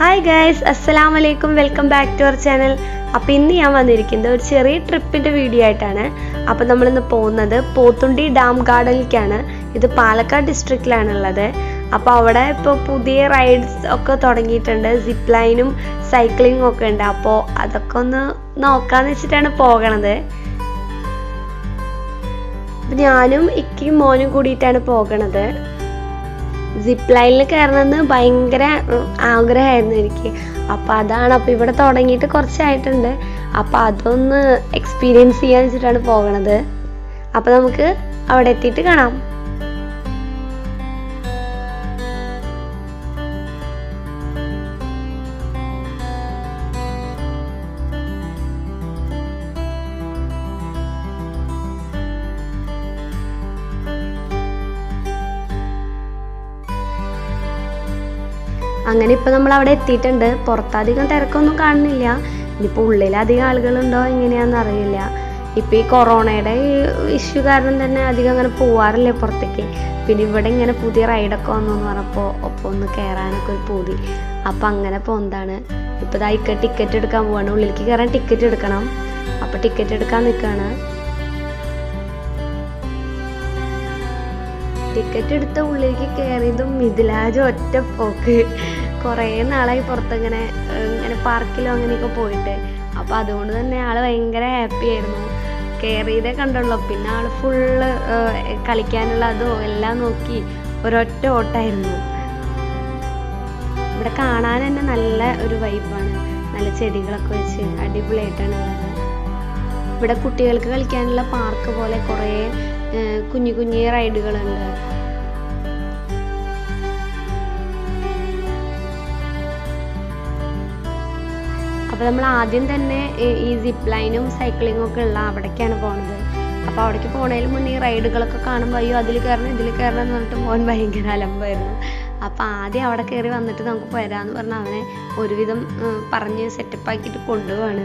Hi guys അസ്സലാം വലൈക്കും welcome back to our channel അപ്പോൾ ഇന്ന് ഞാൻ വന്നിരിക്കുന്നത് ഒരു ചെറിയ ട്രിപ്പിൻ്റെ വീഡിയോ ആയിട്ടാണ് അപ്പോൾ നമ്മളിന്ന് പോകുന്നത് പോത്തുണ്ടി ഡാം ഗാർഡനിലേക്കാണ് ഇത് പാലക്കാട് ഡിസ്ട്രിക്റ്റിലാണുള്ളത് അപ്പോൾ അവിടെ ഇപ്പോൾ പുതിയ റൈഡ്സ് ഒക്കെ തുടങ്ങിയിട്ടുണ്ട് സിപ്പ് ലൈനും സൈക്ലിങ്ങും ഒക്കെ ഉണ്ട് അപ്പോൾ അതൊക്കെ ഒന്ന് നോക്കാന്ന് വെച്ചിട്ടാണ് പോകണത് അപ്പം ഞാനും ഇക്കും മോനും കൂടിയിട്ടാണ് പോകണത് സിപ്പ് ലൈനിൽ കയറണമെന്ന് ഭയങ്കര ഉം, ആഗ്രഹമായിരുന്നു എനിക്ക് അപ്പം അതാണ് അപ്പം ഇവിടെ തുടങ്ങിയിട്ട് കുറച്ചായിട്ടുണ്ട് അപ്പം അതൊന്ന് എക്സ്പീരിയൻസ് ചെയ്യാൻ വെച്ചിട്ടാണ് പോകണത് അപ്പം നമുക്ക് അവിടെ എത്തിയിട്ട് കാണാം അങ്ങനെ ഇപ്പം നമ്മൾ അവിടെ എത്തിയിട്ടുണ്ട് പുറത്തധികം തിരക്കൊന്നും കാണുന്നില്ല ഇനിയിപ്പോൾ ഉള്ളിൽ അധികം ആളുകളുണ്ടോ എങ്ങനെയാണെന്ന് അറിയില്ല ഇപ്പം ഈ കൊറോണയുടെ ഈ ഇഷ്യൂ കാരണം തന്നെ അധികം അങ്ങനെ പോവാറില്ല പുറത്തേക്ക് പിന്നെ ഇവിടെ ഇങ്ങനെ പുതിയ റൈഡൊക്കെ വന്നു എന്ന് പറഞ്ഞപ്പോൾ ഒപ്പം ഒന്ന് കയറാനൊക്കെ ഒരു പൂതി അപ്പം അങ്ങനെ പോകുന്നതാണ് ഇപ്പം ഇതായിക്ക ടിക്കറ്റ് എടുക്കാൻ പോവാണ് ഉള്ളിലേക്ക് കയറാൻ ടിക്കറ്റ് എടുക്കണം അപ്പം ടിക്കറ്റ് എടുക്കാൻ നിൽക്കുകയാണ് ടിക്കറ്റ് എടുത്ത ഉള്ളിലേക്ക് കയറിയതും മിഥിലാജ് ഒറ്റ പോക്ക് കുറേ നാളായി പുറത്തിങ്ങനെ ഏഹ്, ഇങ്ങനെ പാർക്കിലോ അങ്ങനെയൊക്കെ പോയിട്ട് അപ്പോൾ അതുകൊണ്ട് തന്നെ ആൾ ഭയങ്കര ഹാപ്പി ആയിരുന്നു കയറിയതേ കണ്ടുള്ളൂ പിന്നെ ആൾ ഫുള്ള് കളിക്കാനുള്ള അതോ എല്ലാം നോക്കി ഒരൊറ്റ ഓട്ടായിരുന്നു ഇവിടെ കാണാൻ തന്നെ നല്ല ഒരു വൈബാണ് നല്ല ചെടികളൊക്കെ വെച്ച് അടിപൊളിയായിട്ടാണ് ഉള്ളത് ഇവിടെ കുട്ടികൾക്ക് കളിക്കാനുള്ള പാർക്ക് പോലെ കുറേ ഏഹ്, കുഞ്ഞു കുഞ്ഞു റൈഡുകളുണ്ട് അപ്പോൾ നമ്മൾ ആദ്യം തന്നെ ഈ- ഈ സിപ്പ് ലൈനും സൈക്ലിങ്ങും ഒക്കെ ഉള്ള അവിടേക്കാണ് പോണത് അപ്പോൾ അവിടേക്ക് പോണതിന് മുന്നേ ഈ റൈഡുകളൊക്കെ കാണുമ്പോൾ അയ്യോ അതിൽ കയറണം ഇതിൽ കയറണം എന്ന് പറഞ്ഞിട്ട് മോൻ ഭയങ്കര അലമ്പായിരുന്നു അപ്പോൾ ആദ്യം അവിടെ കയറി വന്നിട്ട് നമുക്ക് വരാമെന്ന് പറഞ്ഞ് അവനെ ഒരുവിധം ഉം, പറഞ്ഞ് സെറ്റപ്പ് ആക്കിയിട്ട് കൊണ്ടുപോവാണ്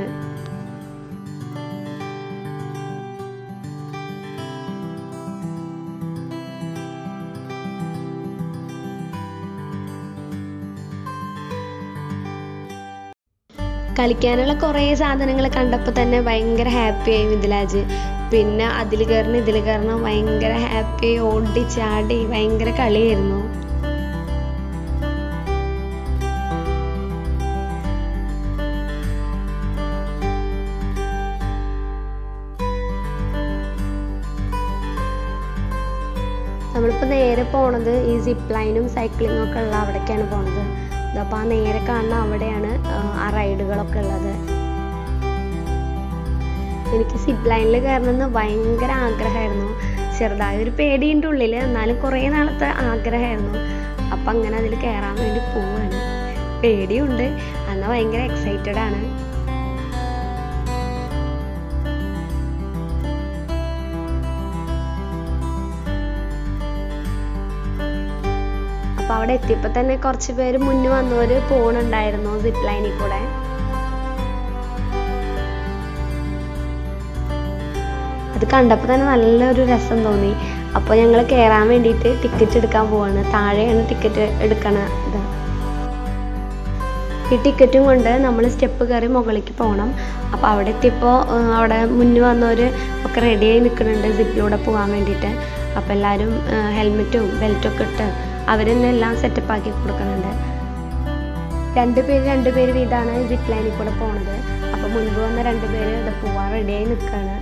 കളിക്കാനുള്ള കുറേ സാധനങ്ങൾ കണ്ടപ്പോൾ തന്നെ ഭയങ്കര ഹാപ്പി ആയി മിഥിലാജ് പിന്നെ അതിൽ കയറണം ഇതിൽ കയറണം ഭയങ്കര ഹാപ്പി ഓടി ചാടി ഭയങ്കര കളിയായിരുന്നു നമ്മളിപ്പോൾ നേരെ പോണത് ഈ സിപ്പ് ലൈനും സൈക്ലിങ്ങും ഒക്കെ ഉള്ള അവിടേക്കാണ് പോണത് അപ്പോൾ ആ നേരെ കാണുന്ന അവിടെയാണ് ആ, ആ റൈഡുകളൊക്കെ ഉള്ളത് എനിക്ക് സിപ്പ് ലൈനിൽ കയറണമെന്ന് ഭയങ്കര ആഗ്രഹമായിരുന്നു ചെറുതായ ഒരു പേടിയുണ്ട് ഉള്ളിൽ എന്നാലും കുറേ നാളത്തെ ആഗ്രഹമായിരുന്നു അപ്പം അങ്ങനെ അതിൽ കയറാൻ വേണ്ടി പോവാണ് പേടിയുണ്ട് എന്നാൽ ഭയങ്കര എക്സൈറ്റഡ് ആണ് അപ്പൊ അവിടെ എത്തിയപ്പോ തന്നെ കുറച്ച് പേര് മുന്നിൽ വന്നവര് പോണുണ്ടായിരുന്നു സിപ്പ് ലൈനിൽ കൂടെ അത് കണ്ടപ്പോൾ തന്നെ നല്ലൊരു രസം തോന്നി അപ്പോൾ ഞങ്ങൾ കയറാൻ വേണ്ടിയിട്ട് ടിക്കറ്റ് എടുക്കാൻ പോവാണ് താഴെയാണ് ടിക്കറ്റ് എടുക്കണ ഇത് ഈ ടിക്കറ്റും കൊണ്ട് നമ്മൾ സ്റ്റെപ്പ് കയറി മുകളിലേക്ക് പോകണം അപ്പോൾ അവിടെ എത്തിയപ്പോൾ അവിടെ മുന്നിൽ വന്നവർ ഒക്കെ റെഡിയായി നിൽക്കുന്നുണ്ട് സിപ്പിലൂടെ പോകാൻ വേണ്ടിയിട്ട് അപ്പോൾ എല്ലാവരും ഹെൽമെറ്റും ബെൽറ്റും ഒക്കെ ഇട്ട് അവർ തന്നെ എല്ലാം സെറ്റപ്പ് ആക്കി കൊടുക്കുന്നുണ്ട് രണ്ട് പേര് രണ്ട് പേര് വീതമാണ് സിപ്പ് ലൈനിൽ കൂടെ പോണത് അപ്പോൾ മുൻപ് വന്ന രണ്ട് പേര് ഇത് പോവാൻ റെഡിയായി നിൽക്കുകയാണ്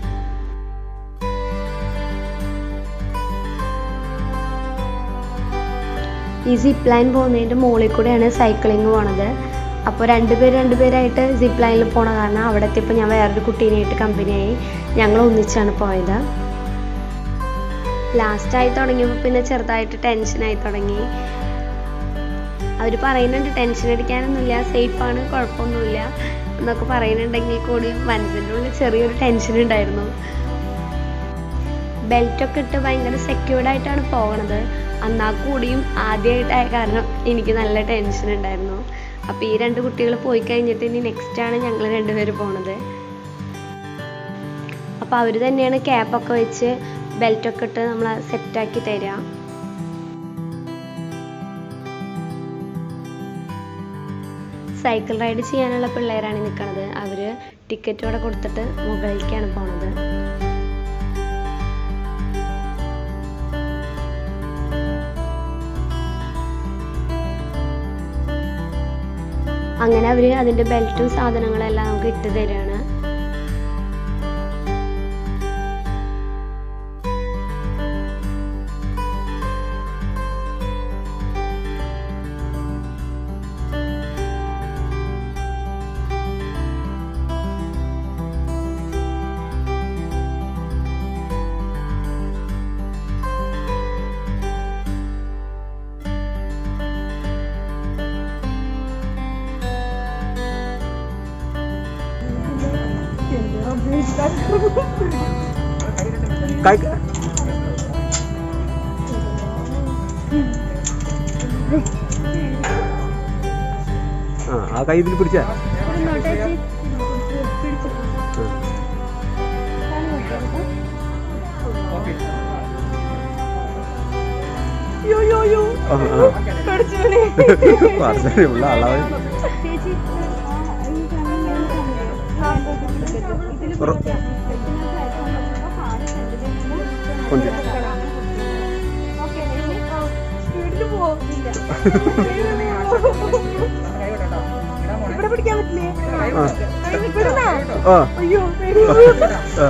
ഈ സിപ്പ് ലൈൻ പോകുന്നതിൻ്റെ മുകളിൽ കൂടെയാണ് സൈക്ലിങ് പോണത് അപ്പോൾ രണ്ടുപേര് രണ്ടുപേരായിട്ട് സിപ്പ് ലൈനിൽ പോണ കാരണം അവിടെ എത്തിയപ്പോൾ ഞാൻ വേറൊരു കുട്ടീനായിട്ട് കമ്പനിയായി ഞങ്ങൾ ഒന്നിച്ചാണ് പോയത് ലാസ്റ്റായി തുടങ്ങിയപ്പോൾ പിന്നെ ചെറുതായിട്ട് ടെൻഷനായി തുടങ്ങി അവർ പറയുന്നുണ്ട് ടെൻഷൻ അടിക്കാനൊന്നുമില്ല സേഫാണ് കുഴപ്പമൊന്നുമില്ല എന്നൊക്കെ പറയുന്നുണ്ടെങ്കിൽ കൂടി മനസ്സിൻ്റെ ഉള്ളിൽ ചെറിയൊരു ടെൻഷൻ ഉണ്ടായിരുന്നു ബെൽറ്റൊക്കെ ഇട്ട് ഭയങ്കര സെക്യൂർഡ് ആയിട്ടാണ് പോകണത് എന്നാൽ കൂടിയും ആദ്യമായിട്ടായ കാരണം എനിക്ക് നല്ല ടെൻഷൻ ഉണ്ടായിരുന്നു അപ്പോൾ ഈ രണ്ട് കുട്ടികൾ പോയി കഴിഞ്ഞിട്ട് ഇനി നെക്സ്റ്റ് ആണ് ഞങ്ങൾ രണ്ടുപേരും പോണത് അപ്പോൾ അവർ തന്നെയാണ് ക്യാപ്പൊക്കെ വെച്ച് ബെൽറ്റൊക്കെ ഇട്ട് നമ്മളെ സെറ്റാക്കി തരിക സൈക്കിൾ റൈഡ് ചെയ്യാനുള്ള പിള്ളേരാണ് നിൽക്കുന്നത് അവർ ടിക്കറ്റ് ഇവിടെ കൊടുത്തിട്ട് മുകളിലേക്കാണ് പോണത് അങ്ങനെ അവർ അതിൻ്റെ ബെൽറ്റും സാധനങ്ങളും എല്ലാം നമുക്ക് ഇട്ട് തരികയാണ് काय ആ ആ കൈ ഇതിൽ പിടിച്ച ഉള്ള അളവ് കൊണ്ട് ഇവിടെ പിടിക്കാൻ പറ്റില്ലേ ആ വിടുന്നാ? ആ അയ്യോ പേടി. ആ.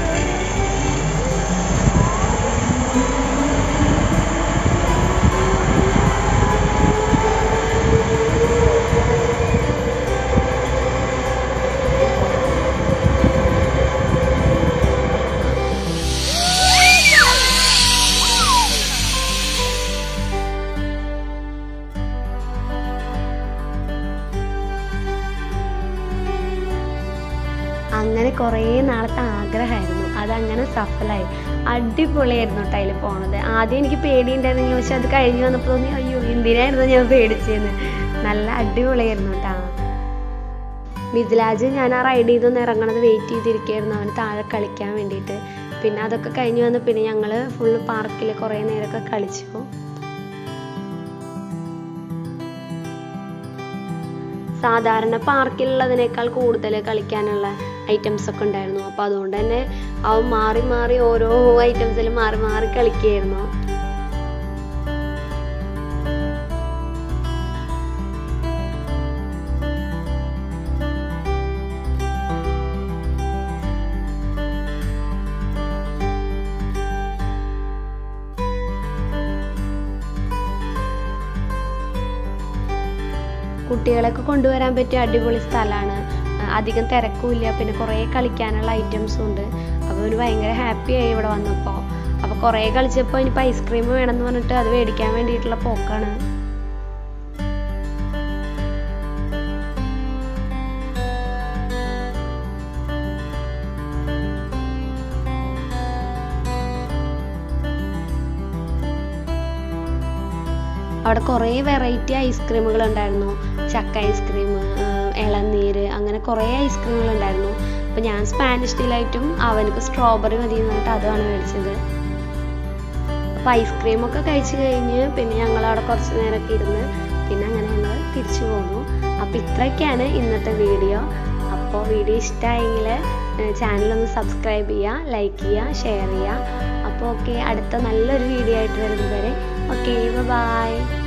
അങ്ങനെ കുറേ നാളത്തെ ആഗ്രഹമായിരുന്നു അതങ്ങനെ സഫലമായി അടിപൊളിയായിരുന്നു കേട്ടോ അതിൽ പോണത് ആദ്യം എനിക്ക് പേടിയുണ്ടായിരുന്നു പക്ഷെ അത് കഴിഞ്ഞ് വന്നപ്പോൾ തോന്നി അയ്യോ എന്തിനായിരുന്നു ഞാൻ പേടിച്ചതെന്ന് നല്ല അടിപൊളിയായിരുന്നു കേട്ടോ മിഥിലാജ് ഞാൻ ആ റൈഡ് ചെയ്തൊന്ന് ഇറങ്ങണത് വെയിറ്റ് ചെയ്തിരിക്കുകയായിരുന്നു അവന് താഴെ കളിക്കാൻ വേണ്ടിയിട്ട് പിന്നെ അതൊക്കെ കഴിഞ്ഞ് വന്ന് പിന്നെ ഞങ്ങൾ ഫുള്ള് പാർക്കിൽ കുറേ നേരമൊക്കെ കളിച്ചു സാധാരണ പാർക്കിലുള്ളതിനേക്കാൾ കൂടുതൽ കളിക്കാനുള്ള ഐറ്റംസ് ഒക്കെ ഉണ്ടായിരുന്നു അപ്പോൾ അതുകൊണ്ട് തന്നെ അവൻ മാറി മാറി ഓരോ ഐറ്റംസിൽ മാറി മാറി കളിക്കുകയായിരുന്നു കുട്ടികളെയൊക്കെ കൊണ്ടുവരാൻ പറ്റിയ അടിപൊളി സ്ഥലമാണ് അധികം തിരക്കുമില്ല പിന്നെ കുറേ കളിക്കാനുള്ള ഐറ്റംസും ഉണ്ട് അപ്പോൾ ഒരു ഭയങ്കര ഹാപ്പി ആയി ഇവിടെ വന്നപ്പോൾ അപ്പോൾ കുറേ കളിച്ചപ്പോൾ ഇനിയിപ്പോൾ ഐസ്ക്രീം വേണമെന്ന് പറഞ്ഞിട്ട് അത് മേടിക്കാൻ വേണ്ടിയിട്ടുള്ള പോക്കാണ് അവിടെ കുറേ വെറൈറ്റി ഐസ്ക്രീമുകൾ ഉണ്ടായിരുന്നു ചക്ക ഐസ്ക്രീം ഇളനീര് അങ്ങനെ കുറേ ഐസ്ക്രീമുകൾ ഉണ്ടായിരുന്നു അപ്പോൾ ഞാൻ സ്പാനിഷ് ഡിലൈറ്റും അവനക്ക് സ്ട്രോബെറി മതി എന്ന് പറഞ്ഞിട്ട് അതുമാണ് മേടിച്ചത് അപ്പോൾ ഐസ്ക്രീമൊക്കെ കഴിച്ച് കഴിഞ്ഞ് പിന്നെ ഞങ്ങൾ അവിടെ കുറച്ച് നേരമൊക്കെ ഇരുന്ന് പിന്നെ അങ്ങനെ ഞങ്ങൾ തിരിച്ചു പോന്നു അപ്പോൾ ഇത്രയൊക്കെയാണ് ഇന്നത്തെ വീഡിയോ അപ്പോൾ വീഡിയോ ഇഷ്ടമായെങ്കിൽ ചാനലൊന്ന് സബ്സ്ക്രൈബ് ചെയ്യുക ലൈക്ക് ചെയ്യുക ഷെയർ ചെയ്യുക അപ്പോൾ ഓക്കെ അടുത്ത നല്ലൊരു വീഡിയോ ആയിട്ട് വരുന്നത് വരെ ഓക്കെ ബൈ